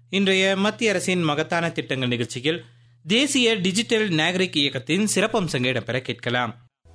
இன்றைய மத்திய அரசின் மகத்தான திட்டங்கள் நிகழ்ச்சியில் தேசிய டிஜிட்டல் நாகரிக் இயக்கத்தின் சிறப்பம்சங்கள் இடம்பெற கேட்கலாம்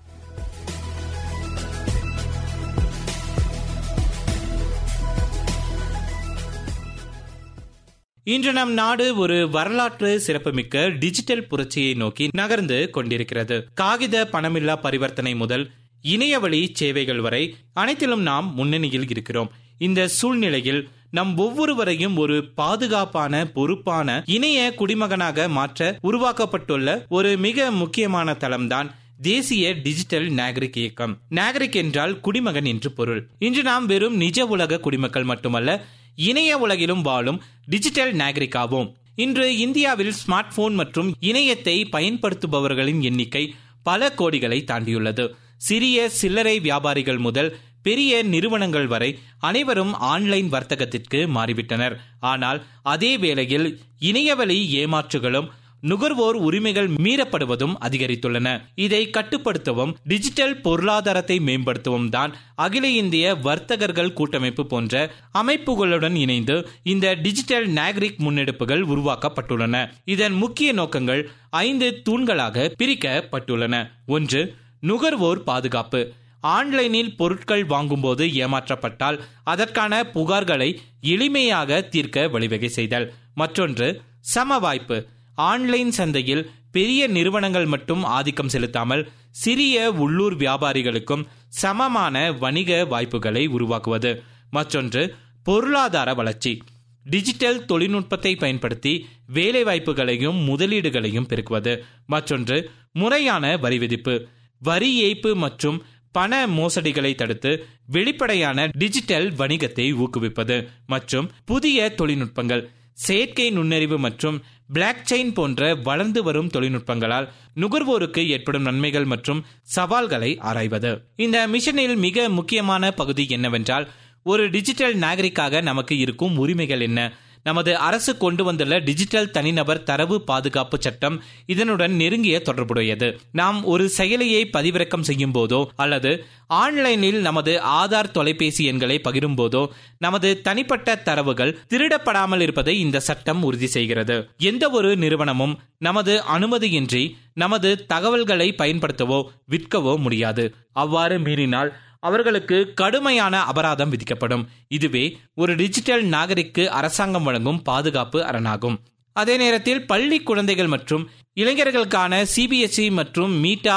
இன்று நம் நாடு ஒரு வரலாற்று சிறப்புமிக்க டிஜிட்டல் புரட்சியை நோக்கி நகர்ந்து கொண்டிருக்கிறது காகித பணமில்லா பரிவர்த்தனை முதல் இணையவழி சேவைகள் வரை அனைத்திலும் நாம் முன்னணியில் இருக்கிறோம் இந்த சூழ்நிலையில் நம் ஒவ்வொருவரையும் ஒரு பாதுகாப்பான பொறுப்பான இணைய குடிமகனாக மாற்ற உருவாக்கப்பட்டுள்ள ஒரு மிக முக்கியமான தளம்தான் தேசிய டிஜிட்டல் நாகரிக் இயக்கம் நாகரிக் என்றால் குடிமகன் என்று பொருள் இன்று நாம் வெறும் நிஜ உலக குடிமக்கள் மட்டுமல்ல இணைய உலகிலும் வாழும் டிஜிட்டல் நாகரிக் ஆவோம் இன்று இந்தியாவில் ஸ்மார்ட் போன் மற்றும் இணையத்தை பயன்படுத்துபவர்களின் எண்ணிக்கை பல கோடிகளை தாண்டியுள்ளது சிறிய சில்லறை வியாபாரிகள் முதல் பெரிய நிறுவனங்கள் வரை அனைவரும் ஆன்லைன் வர்த்தகத்திற்கு மாறிவிட்டனர் ஆனால் அதே வேளையில் இணையவழி ஏமாற்றுகளும் நுகர்வோர் உரிமைகள் மீறப்படுவதும் அதிகரித்துள்ளன இதை கட்டுப்படுத்தவும் டிஜிட்டல் பொருளாதாரத்தை மேம்படுத்தவும் தான் அகில இந்திய வர்த்தகர்கள் கூட்டமைப்பு போன்ற அமைப்புகளுடன் இணைந்து இந்த டிஜிட்டல் நாகரிக் முன்னெடுப்புகள் உருவாக்கப்பட்டுள்ளன இதன் முக்கிய நோக்கங்கள் ஐந்து தூண்களாக பிரிக்கப்பட்டுள்ளன ஒன்று நுகர்வோர் பாதுகாப்பு ஆன்லைனில் பொருட்கள் வாங்கும்போது ஏமாற்றப்பட்டால் அதற்கான புகார்களை எளிமையாக தீர்க்க வழிவகை செய்தல் மற்றொன்று சம வாய்ப்பு ஆன்லைன் சந்தையில் பெரிய நிறுவனங்கள் மட்டும் ஆதிக்கம் செலுத்தாமல் சிறிய உள்ளூர் வியாபாரிகளுக்கும் சமமான வணிக வாய்ப்புகளை உருவாக்குவது மற்றொன்று பொருளாதார வளர்ச்சி டிஜிட்டல் தொழில்நுட்பத்தை பயன்படுத்தி வேலை வாய்ப்புகளையும் முதலீடுகளையும் பெருக்குவது மற்றொன்று முறையான வரி விதிப்பு வரி ஏய்ப்பு மற்றும் பண மோசடிகளை தடுத்து வெளிப்படையான டிஜிட்டல் வணிகத்தை ஊக்குவிப்பது மற்றும் புதிய தொழில்நுட்பங்கள் செயற்கை நுண்ணறிவு மற்றும் பிளாக் செயின் போன்ற வளர்ந்து வரும் தொழில்நுட்பங்களால் நுகர்வோருக்கு ஏற்படும் நன்மைகள் மற்றும் சவால்களை ஆராய்வது இந்த மிஷனில் மிக முக்கியமான பகுதி என்னவென்றால் ஒரு டிஜிட்டல் நாகரிக்காக நமக்கு இருக்கும் உரிமைகள் என்ன நமது அரசு கொண்டு வந்துள்ள டிஜிட்டல் தனிநபர் தரவு பாதுகாப்பு சட்டம் இதனுடன் நெருங்கிய தொடர்புடையது நாம் ஒரு செயலியை பதிவிறக்கம் செய்யும் போதோ அல்லது ஆன்லைனில் நமது ஆதார் தொலைபேசி எண்களை பகிரும் போதோ நமது தனிப்பட்ட தரவுகள் திருடப்படாமல் இருப்பதை இந்த சட்டம் உறுதி செய்கிறது எந்த ஒரு நிறுவனமும் நமது அனுமதியின்றி நமது தகவல்களை பயன்படுத்தவோ விற்கவோ முடியாது அவ்வாறு மீறினால் அவர்களுக்கு கடுமையான அபராதம் விதிக்கப்படும் இதுவே ஒரு டிஜிட்டல் நாகரிக்கு அரசாங்கம் வழங்கும் பாதுகாப்பு அரணாகும் அதே நேரத்தில் பள்ளி குழந்தைகள் மற்றும் இளைஞர்களுக்கான சிபிஎஸ்இ மற்றும் மீட்டா